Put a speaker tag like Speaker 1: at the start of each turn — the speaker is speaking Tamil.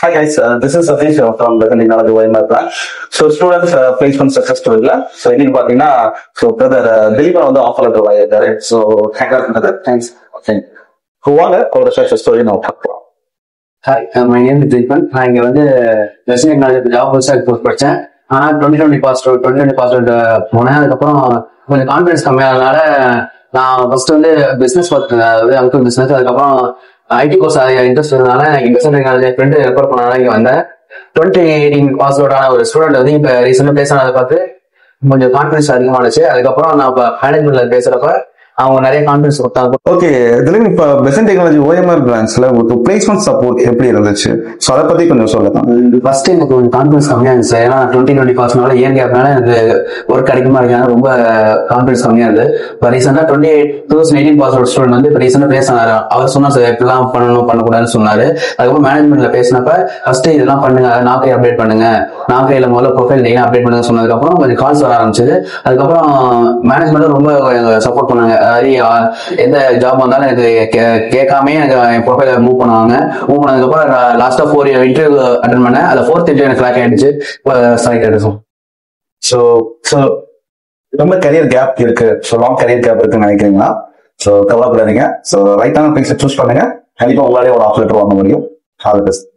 Speaker 1: Hi guys, uh, this is Satish uh, from the Technology OMR branch. So students uh, placement success storyல ஸோ இன்னைக்கு பாத்தீங்கன்னா ஸோ பிரதர் திலீபன் வந்து ஆஃபர் லெட்டர் வாங்கியிருக்காரு so thank you brother thanks okay வாங்க அவரோட சக்சஸ் ஸ்டோரி நான் பார்க்கலாம்
Speaker 2: ஹாய் மை நேம் தீபன் நான் இங்க வந்து வெஸ்ட் டெக்னாலஜி ஜாப் புதுசாக கோர்ஸ் படித்தேன் ஆனால் twenty twenty pass out twenty twenty pass out போனேன் அதுக்கப்புறம் கொஞ்சம் கான்ஃபிடன்ஸ் கம்மியானதுனால நான் ஃபர்ஸ்ட் வந்து பிஸ்னஸ் பார்த்துருந்தேன் அதாவது அங்கிள் பிஸ்னஸ் அதுக்கப்புறம் ஐடி கோர்ஸ் இன்ட்ரெஸ்ட் இருந்தனால இங்கே வெஸ்ட் டெக்னாலஜி ஃப்ரெண்டு ரெஃபர் பண்ணனால இங்கே வந்தேன் டுவெண்ட்டி எயிட்டீன் பாஸ் அவுட்டான ஒரு ஸ்டூடெண்ட் வந்து இப்போ ரீசெண்டாக பேச ஆனதை பார்த்து கொஞ்சம் கான்ஃபிடன்ஸ் அதிகமானுச்சு அதுக்கப்புறம் நான் இப்போ மேனேஜ்மெண்ட்ல பேசுறப்ப அவங்க நிறைய கான்ஃபிடன்ஸ் கொடுத்தாங்க
Speaker 3: ஓகே திலீப் இப்ப பெசன்ட் டெக்னாலஜி ஓஎம்ஆர் பிரான்ச்ல உங்களுக்கு பிளேஸ்மெண்ட் சப்போர்ட் எப்படி இருந்துச்சு ஸோ அதை பத்தி கொஞ்சம் சொல்லுங்க
Speaker 2: ஃபர்ஸ்ட் எனக்கு கொஞ்சம் கான்ஃபிடன்ஸ் கம்மியா இருந்துச்சு ஏன்னா டுவெண்ட்டி டுவெண்ட்டி பாஸ்னால ஏன் கேப்னால எனக்கு ஒர்க் கிடைக்குமா இருக்காங்க ரொம்ப கான்ஃபிடன்ஸ் கம்மியா இருந்தது இப்போ ரீசெண்டா twenty eight two thousand eighteen pass out student வந்து இப்போ ரீசெண்டா பேசினாரு அவர் சொன்னா சார் இப்படிலாம் பண்ணணும் பண்ணக்கூடாதுன்னு சொன்னாரு அதுக்கப்புறம் மேனேஜ்மெண்ட்ல பேசினப்ப ஃபர்ஸ்ட் இதெல்லாம் பண்ணுங்க நாக்கை அப்டேட் பண்ணுங்க நாக்கையில முதல்ல ப்ரொஃபைல் நீங்க அப்டேட் பண்ணுங்க சொன்னதுக்கப்புறம் கொஞ்சம் கால்ஸ் வர ஆரம்பிச்சது அதுக்கப்புறம் மேனேஜ்மெண்ட்டும் ரொம்ப சப்போர்ட் பண்ணாங்க அதாவது அஹ், எந்த ஜாப் வந்தாலும் எனக்கு கே- கேட்காம எனக்கு என் ப்ரொஃபைல மூவ் பண்ணுவாங்க மூவ் பண்ணதுக்கப்புறம் லாஸ்டா ஃபோர் இன்டர்வியூ அட்டன் பண்ணேன் அந்த ஃபோர்த் இன்டர்வியூ எனக்கு கிளாக் ஆயிடுச்சு செலக்ட் ஆயிடுச்சு
Speaker 1: ஸோ ஸோ ரொம்ப கரியர் கேப் இருக்கு ஸோ லாங் கரியர் கேப் இருக்குன்னு நினைக்கிறீங்களா ஸோ கவலைப்படாதீங்க ஸோ ரைட்டான பிளேஸை சூஸ் பண்ணுங்க கண்டிப்பா உங்களாலே ஒரு ஆஃப் லெட்டர் வாங்க முடியும் ஆல் பெஸ்ட்